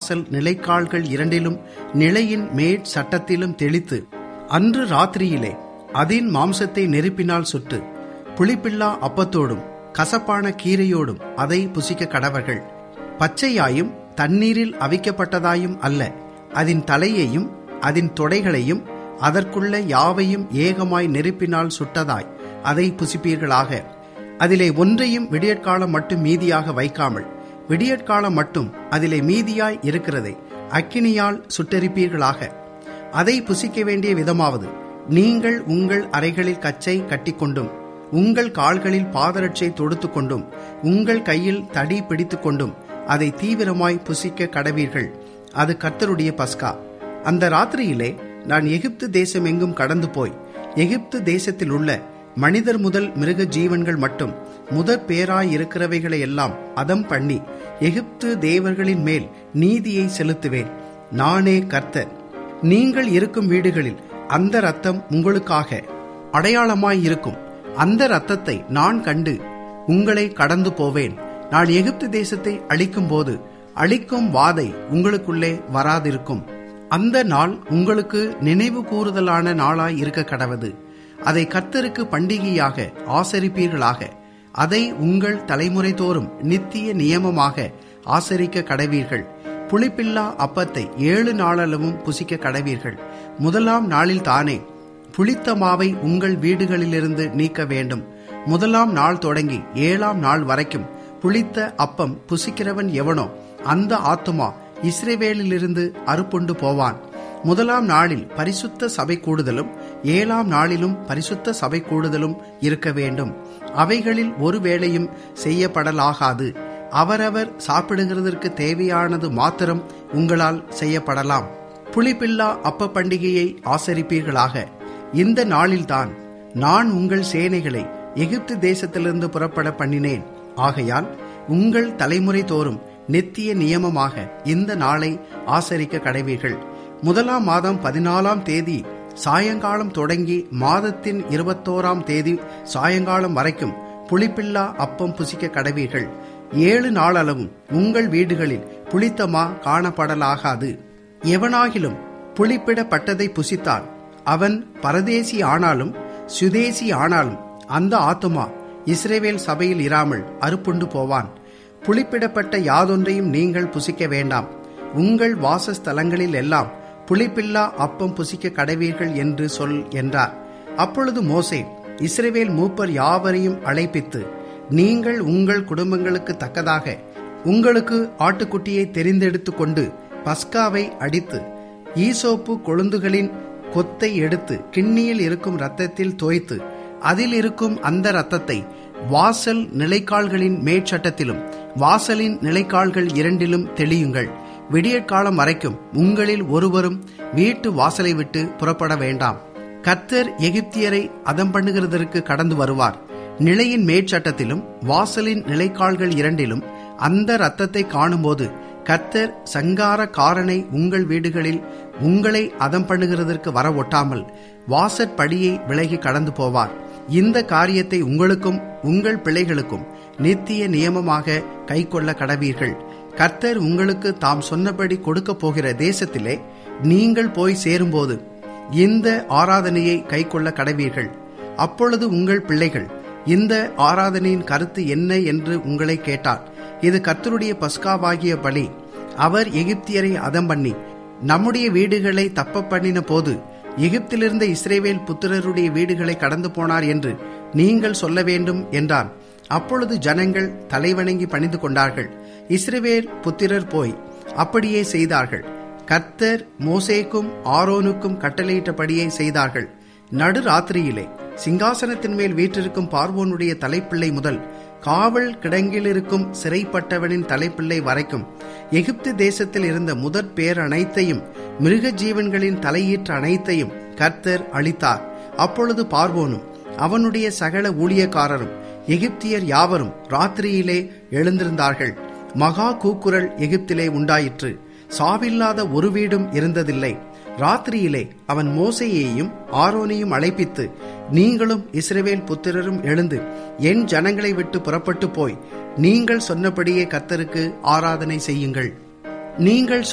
வாசல் நிலைக்கால்கள் இரண்டிலும் நிலையின் மேற் சட்டத்திலும் தெளித்து அன்று ராத்திரியிலே அதின் மாம்சத்தை நெருப்பினால் சுட்டு புளிப்பில்லா அப்பத்தோடும் கசப்பான கீரையோடும் அதை புசிக்க கடவர்கள் பச்சையாயும் தண்ணீரில் அவிக்கப்பட்டதாயும் அல்ல அதன் தலையையும் அதன் தொடைகளையும் அதற்குள்ள யாவையும் ஏகமாய் நெருப்பினால் சுட்டதாய் அதை புசிப்பீர்களாக அதிலே ஒன்றையும் விடியற்காலம் மட்டும் மீதியாக வைக்காமல் விடியற்காலம் மட்டும் அதிலே மீதியாய் இருக்கிறதை அக்கினியால் சுட்டெரிப்பீர்களாக அதை புசிக்க வேண்டிய விதமாவது நீங்கள் உங்கள் அறைகளில் கச்சை கட்டிக்கொண்டும் உங்கள் கால்களில் பாதரட்சை தொடுத்து கொண்டும் உங்கள் கையில் தடி பிடித்து கொண்டும் அதை தீவிரமாய் புசிக்க கடவீர்கள் அது கர்த்தருடைய பஸ்கா அந்த ராத்திரியிலே நான் எகிப்து தேசம் எங்கும் கடந்து போய் எகிப்து தேசத்தில் உள்ள மனிதர் முதல் மிருக ஜீவன்கள் மட்டும் முதற் பேராய் இருக்கிறவைகளை எல்லாம் அதம் பண்ணி எகிப்து தேவர்களின் மேல் நீதியை செலுத்துவேன் நானே கர்த்தர் நீங்கள் இருக்கும் வீடுகளில் அந்த ரத்தம் உங்களுக்காக அடையாளமாய் இருக்கும் அந்த ரத்தத்தை நான் கண்டு உங்களை கடந்து போவேன் நான் எகிப்து தேசத்தை அழிக்கும் போது அழிக்கும் வாதை உங்களுக்குள்ளே வராதிருக்கும் அந்த நாள் உங்களுக்கு நினைவு கூறுதலான நாளாய் இருக்க கடவது அதை கர்த்தருக்கு பண்டிகையாக ஆசரிப்பீர்களாக அதை உங்கள் தலைமுறை தோறும் நித்திய நியமமாக ஆசரிக்க கடவீர்கள் புளிப்பில்லா அப்பத்தை ஏழு நாளளவும் புசிக்க கடவீர்கள் முதலாம் நாளில் தானே புளித்த மாவை உங்கள் வீடுகளிலிருந்து நீக்க வேண்டும் முதலாம் நாள் தொடங்கி ஏழாம் நாள் வரைக்கும் புளித்த அப்பம் புசிக்கிறவன் எவனோ அந்த ஆத்துமா இஸ்ரேவேலிலிருந்து அறுப்புண்டு போவான் முதலாம் நாளில் பரிசுத்த சபை கூடுதலும் ஏழாம் நாளிலும் பரிசுத்த சபை கூடுதலும் இருக்க வேண்டும் அவைகளில் ஒரு வேளையும் செய்யப்படலாகாது அவரவர் சாப்பிடுகிறதற்கு தேவையானது மாத்திரம் உங்களால் செய்யப்படலாம் புளிப்பில்லா அப்ப பண்டிகையை ஆசரிப்பீர்களாக இந்த நாளில்தான் நான் உங்கள் சேனைகளை எகிப்து தேசத்திலிருந்து புறப்பட பண்ணினேன் ஆகையால் உங்கள் தலைமுறை தோறும் நித்திய நியமமாக இந்த நாளை ஆசரிக்க கடைவீர்கள் முதலாம் மாதம் பதினாலாம் தேதி சாயங்காலம் தொடங்கி மாதத்தின் இருபத்தோராம் தேதி சாயங்காலம் வரைக்கும் புளிப்பில்லா அப்பம் புசிக்க கடவீர்கள் ஏழு நாளளவும் உங்கள் வீடுகளில் புளித்தமா காணப்படலாகாது எவனாகிலும் புளிப்பிடப்பட்டதை புசித்தால் அவன் பரதேசி ஆனாலும் சுதேசி ஆனாலும் அந்த ஆத்துமா இஸ்ரேவேல் சபையில் இராமல் அறுப்புண்டு போவான் புளிப்பிடப்பட்ட யாதொன்றையும் நீங்கள் புசிக்க வேண்டாம் உங்கள் வாசஸ்தலங்களில் எல்லாம் புளிப்பில்லா அப்பம் புசிக்க கடவீர்கள் என்று சொல் என்றார் அப்பொழுது மோசே இஸ்ரேவேல் மூப்பர் யாவரையும் அழைப்பித்து நீங்கள் உங்கள் குடும்பங்களுக்கு தக்கதாக உங்களுக்கு ஆட்டுக்குட்டியை தெரிந்தெடுத்து கொண்டு பஸ்காவை அடித்து ஈசோப்பு கொழுந்துகளின் கொத்தை எடுத்து கிண்ணியில் இருக்கும் இரத்தத்தில் தோய்த்து அதில் இருக்கும் அந்த இரத்தத்தை வாசல் நிலைக்கால்களின் மேற்சட்டத்திலும் வாசலின் நிலைக்கால்கள் இரண்டிலும் தெளியுங்கள் விடியற்காலம் வரைக்கும் உங்களில் ஒருவரும் வீட்டு வாசலை விட்டு புறப்பட வேண்டாம் கர்த்தர் எகிப்தியரை அதம் பண்ணுகிறதற்கு கடந்து வருவார் நிலையின் மேற்சட்டத்திலும் வாசலின் நிலைக்கால்கள் இரண்டிலும் அந்த இரத்தத்தை காணும்போது கர்த்தர் சங்கார காரனை உங்கள் வீடுகளில் உங்களை அதம் பண்ணுகிறதற்கு வர ஒட்டாமல் வாசற்படியை விலகி கடந்து போவார் இந்த காரியத்தை உங்களுக்கும் உங்கள் பிள்ளைகளுக்கும் நித்திய நியமமாக கைக்கொள்ள கடவீர்கள் கர்த்தர் உங்களுக்கு தாம் சொன்னபடி கொடுக்க போகிற தேசத்திலே நீங்கள் போய் சேரும்போது இந்த ஆராதனையை கைக்கொள்ள கடவீர்கள் அப்பொழுது உங்கள் பிள்ளைகள் இந்த ஆராதனையின் கருத்து என்ன என்று உங்களை கேட்டார் இது கர்த்தருடைய பஸ்காவாகிய பலி அவர் எகிப்தியரை அதம் பண்ணி நம்முடைய வீடுகளை தப்ப பண்ணின போது எகிப்திலிருந்த இஸ்ரேவேல் புத்திரருடைய வீடுகளை கடந்து போனார் என்று நீங்கள் சொல்ல வேண்டும் என்றான் அப்பொழுது ஜனங்கள் தலைவணங்கி பணிந்து கொண்டார்கள் இஸ்ரேவேல் புத்திரர் போய் அப்படியே செய்தார்கள் கர்த்தர் மோசேக்கும் ஆரோனுக்கும் கட்டளையிட்டபடியே செய்தார்கள் நடு ராத்திரியிலே சிங்காசனத்தின் மேல் வீற்றிருக்கும் பார்வோனுடைய தலைப்பிள்ளை முதல் காவல் கிடங்கில் இருக்கும் சிறைப்பட்டவனின் தலைப்பிள்ளை வரைக்கும் எகிப்து தேசத்தில் இருந்த முதற் பேர் அனைத்தையும் மிருக ஜீவன்களின் தலையீற்று அனைத்தையும் கர்த்தர் அளித்தார் அப்பொழுது பார்வோனும் அவனுடைய சகல ஊழியக்காரரும் எகிப்தியர் யாவரும் ராத்திரியிலே எழுந்திருந்தார்கள் மகா கூக்குரல் எகிப்திலே உண்டாயிற்று சாவில்லாத ஒரு வீடும் இருந்ததில்லை ராத்திரியிலே அவன் மோசையையும் ஆரோனையும் அழைப்பித்து நீங்களும் இஸ்ரவேல் புத்திரரும் எழுந்து என் ஜனங்களை விட்டு புறப்பட்டு போய் நீங்கள் சொன்னபடியே கர்த்தருக்கு ஆராதனை செய்யுங்கள் நீங்கள்